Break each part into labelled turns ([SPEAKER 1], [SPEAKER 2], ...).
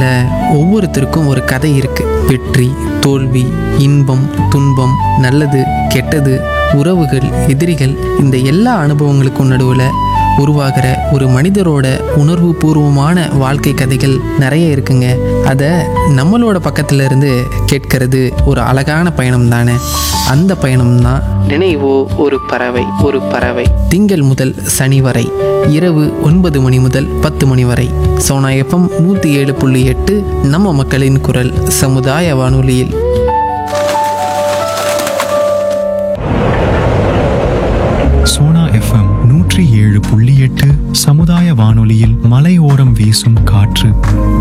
[SPEAKER 1] ஒவ்வொருத்தருக்கும் ஒரு கதை இருக்கு வெற்றி தோல்வி இன்பம் துன்பம் நல்லது கெட்டது உறவுகள் எதிரிகள் இந்த எல்லா அனுபவங்களுக்கும் நடுவில் உருவாகிற ஒரு மனிதரோட உணர்வு பூர்வமான வாழ்க்கை கதைகள் நிறைய இருக்குங்க அதை நம்மளோட பக்கத்துல இருந்து கேட்கறது ஒரு அழகான பயணம் தானே அந்த பயணம் தான் நினைவோ ஒரு பறவை ஒரு பறவை திங்கள் முதல் சனி வரை இரவு ஒன்பது மணி முதல் பத்து மணி வரை சோனா எஃப்எம் நூற்றி ஏழு புள்ளி எட்டு நம்ம மக்களின் குரல் சமுதாய வானொலியில்
[SPEAKER 2] சோனா எஃப்எம் நூற்றி ஏழு புள்ளி எட்டு சமுதாய வானொலியில் மலையோரம் வீசும் காற்று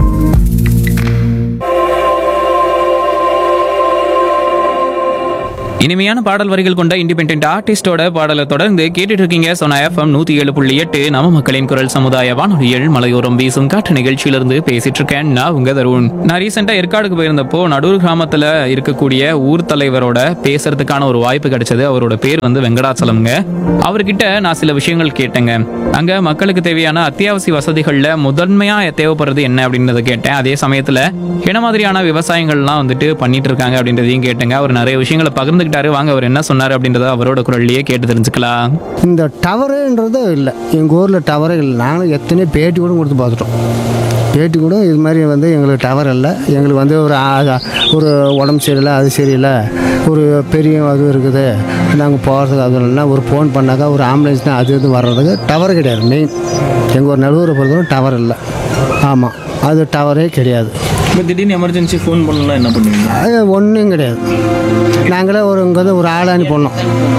[SPEAKER 3] இனிமையான பாடல் வரிகள் கொண்ட இண்டிபெண்டன்ட் ஆர்டிஸ்டோட பாடலை தொடர்ந்து கேட்டுட்டு இருக்கீங்க சொன்ன எஃப்எம் நூத்தி ஏழு புள்ளி எட்டு நம்ம மக்களின் குரல் சமுதாய வானொலியில் மலையோரம் வீசும் காற்று நிகழ்ச்சியிலிருந்து பேசிட்டு இருக்கேன் நான் உங்க தருண் நான் ரீசெண்டா ஏற்காடுக்கு போயிருந்தப்போ நடூர் கிராமத்துல இருக்கக்கூடிய ஊர் தலைவரோட பேசுறதுக்கான ஒரு வாய்ப்பு கிடைச்சது அவரோட பேர் வந்து வெங்கடாச்சலம்ங்க அவர்கிட்ட நான் சில விஷயங்கள் கேட்டேங்க அங்க மக்களுக்கு தேவையான அத்தியாவசிய வசதிகள்ல முதன்மையா தேவைப்படுறது என்ன அப்படின்றத கேட்டேன் அதே சமயத்துல என்ன மாதிரியான விவசாயங்கள்லாம் வந்துட்டு பண்ணிட்டு இருக்காங்க அப்படின்றதையும் கேட்டேங்க அவர் நிறைய விஷயங்களை பகிர்ந்துக்கிட்டாரு வாங்க அவர் என்ன சொன்னாரு அப்படின்றத அவரோட குரல்லையே கேட்டு தெரிஞ்சுக்கலாம்
[SPEAKER 4] இந்த டவருன்றது இல்லை எங்கள் ஊரில் டவரே இல்லை நாங்களும் எத்தனையோ பேட்டி கூட கொடுத்து பார்த்துட்டோம் பேட்டி கூட இது மாதிரி வந்து எங்களுக்கு டவர் இல்லை எங்களுக்கு வந்து ஒரு ஆ- ஒரு உடம்பு சரியில்லை அது சரியில்லை ஒரு பெரிய அது இருக்குது நாங்கள் போகிறதுக்கு அது இல்லைன்னா ஒரு ஃபோன் பண்ணாக்கா ஒரு ஆம்புலன்ஸ்னால் அது இது வர்றதுக்கு டவர் கிடையாது மெயின் எங்கள் ஒரு நடுவரை பொறுத்தவரை டவர் இல்லை ஆமாம் அது டவரே கிடையாது
[SPEAKER 5] இப்போ திடீர்னு எமர்ஜென்சி ஃபோன் பண்ணலாம் என்ன பண்ணுவீங்க
[SPEAKER 4] அது ஒன்றும் கிடையாது நாங்களே ஒரு இங்கே வந்து ஒரு ஆள் அனுப்பிடணும்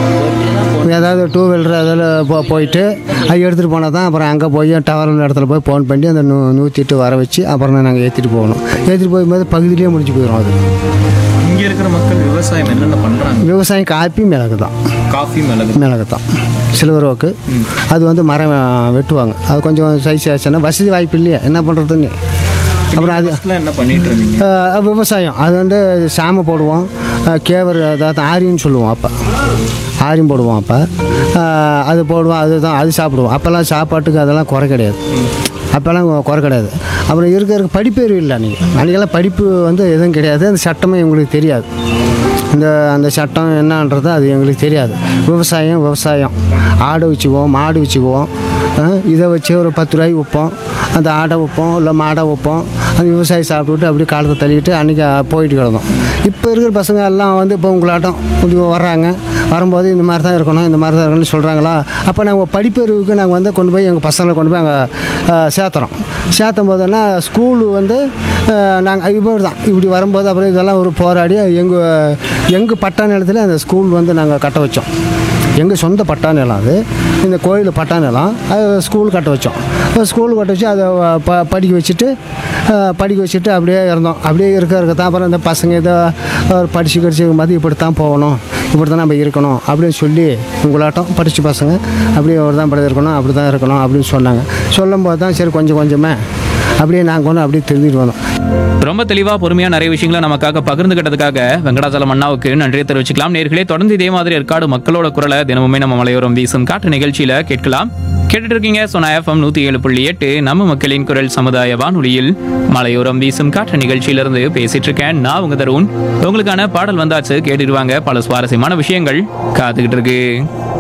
[SPEAKER 4] ஏதாவது டூ வீலர் அதில் போ போயிட்டு அது எடுத்துகிட்டு போனால் தான் அப்புறம் அங்கே போய் டவர் உள்ள இடத்துல போய் ஃபோன் பண்ணி அந்த நூ நூற்றி எட்டு வர வச்சு அப்புறம் தான் நாங்கள் ஏற்றிட்டு போகணும் ஏற்றிட்டு போகும்போது பகுதியிலே முடிச்சு போயிடும் அது
[SPEAKER 5] இங்கே இருக்கிற மக்கள் விவசாயம் என்னென்ன பண்ணுறாங்க
[SPEAKER 4] விவசாயம் காப்பி மிளகு தான்
[SPEAKER 5] காஃபி மிளகு
[SPEAKER 4] மிளகு தான் சில்வர் ஓக்கு அது வந்து மரம் வெட்டுவாங்க அது கொஞ்சம் சைஸ் ஆச்சுன்னா வசதி வாய்ப்பு இல்லையா என்ன பண்ணுறதுன்னு அப்புறம் அது
[SPEAKER 5] ஃபர்ஸ்ட்லாம் என்ன பண்ணிட்டு இருந்தீங்க
[SPEAKER 4] ஆஹ் விவசாயம் அது வந்து சாமை போடுவோம் ஆஹ் கேவர் அதாவது ஆரின்னு சொல்லுவோம் அப்போ ஆரியும் போடுவோம் அப்போ ஆஹ் அது போடுவோம் அதுதான் அது சாப்பிடுவோம் அப்போல்லாம் சாப்பாட்டுக்கு அதெல்லாம் குறை கிடையாது அப்போல்லாம் குறை கிடையாது அப்புறம் இருக்க இருக்க படிப்பேறு இல்லை அன்றைக்கி அன்றைக்கெல்லாம் படிப்பு வந்து எதுவும் கிடையாது அந்த சட்டமே எங்களுக்கு தெரியாது இந்த அந்த சட்டம் என்னன்றது அது எங்களுக்கு தெரியாது விவசாயம் விவசாயம் ஆடு வச்சுக்குவோம் மாடு வச்சுக்குவோம் ஆஹ் இதை வச்சு ஒரு பத்து ரூபாய்க்கு விற்போம் அந்த ஆடை விற்போம் இல்லை மாடை விற்போம் அந்த விவசாயி சாப்பிட்டுட்டு அப்படியே காலத்தை தள்ளிட்டு அன்றைக்கி போயிட்டு கிடந்தோம் இப்போ இருக்கிற பசங்க எல்லாம் வந்து இப்போ உங்களாட்டம் கொஞ்சம் வர்றாங்க வரும்போது இந்த மாதிரி தான் இருக்கணும் இந்த மாதிரி தான் இருக்கணும்னு சொல்கிறாங்களா அப்போ நாங்கள் படிப்பறிவுக்கு நாங்கள் வந்து கொண்டு போய் எங்கள் பசங்களை கொண்டு போய் அங்கே சேர்த்துறோம் சேர்த்தும் போதுன்னா ஸ்கூலு வந்து நாங்கள் இப்படி தான் இப்படி வரும்போது அப்புறம் இதெல்லாம் ஒரு போராடி எங்கள் எங்கள் பட்டா நிலத்தில் அந்த ஸ்கூல் வந்து நாங்கள் கட்ட வச்சோம் எங்கள் சொந்த பட்டா நிலம் அது இந்த கோயில் பட்டா நிலம் அது ஸ்கூல் கட்ட வச்சோம் ஸ்கூல் கட்ட வச்சு அதை ப படிக்க வச்சுட்டு அஹ், படிக்க வச்சுட்டு அப்படியே இருந்தோம் அப்படியே இருக்க இருக்க தான் அப்புறம் இந்த பசங்க இதை படித்து கடிச்சு மாதிரி இப்படி தான் போகணும் இப்படி தான் நம்ம இருக்கணும் அப்படின்னு சொல்லி உங்களாட்டம் படித்த பசங்க அப்படியே ஒரு தான் படி இருக்கணும் அப்படி தான் இருக்கணும் அப்படின்னு சொன்னாங்க சொல்லும்போது தான் சரி கொஞ்சம் கொஞ்சமாக அப்படியே நாங்கள் ஒன்று அப்படியே தெரிஞ்சுட்டு வந்தோம்
[SPEAKER 3] ரொம்ப தெளிவா பொறுமையா நிறைய விஷயங்களை நமக்காக பகிர்ந்துகிட்டதுக்காக வெங்கடாச்சலம் அண்ணாவுக்கு நன்றியை தெரிவிச்சுக்கலாம் நேர்களே தொடர்ந்து இதே மாதிரி ஏற்காடு மக்களோட குரலை தினமுமே நம்ம மலையோரம் வீசும் காற்று நிகழ்ச்சியில கேட்கலாம் கேட்டுட்டு இருக்கீங்க சொன்ன எஃப்எம் நூத்தி ஏழு புள்ளி எட்டு நம்ம மக்களின் குரல் சமுதாய வானொலியில் மலையோரம் வீசும் காற்று நிகழ்ச்சியிலிருந்து பேசிட்டு இருக்கேன் நான் உங்க தருண் உங்களுக்கான பாடல் வந்தாச்சு கேட்டுடுவாங்க பல சுவாரஸ்யமான விஷயங்கள் காத்துக்கிட்டு இருக்கு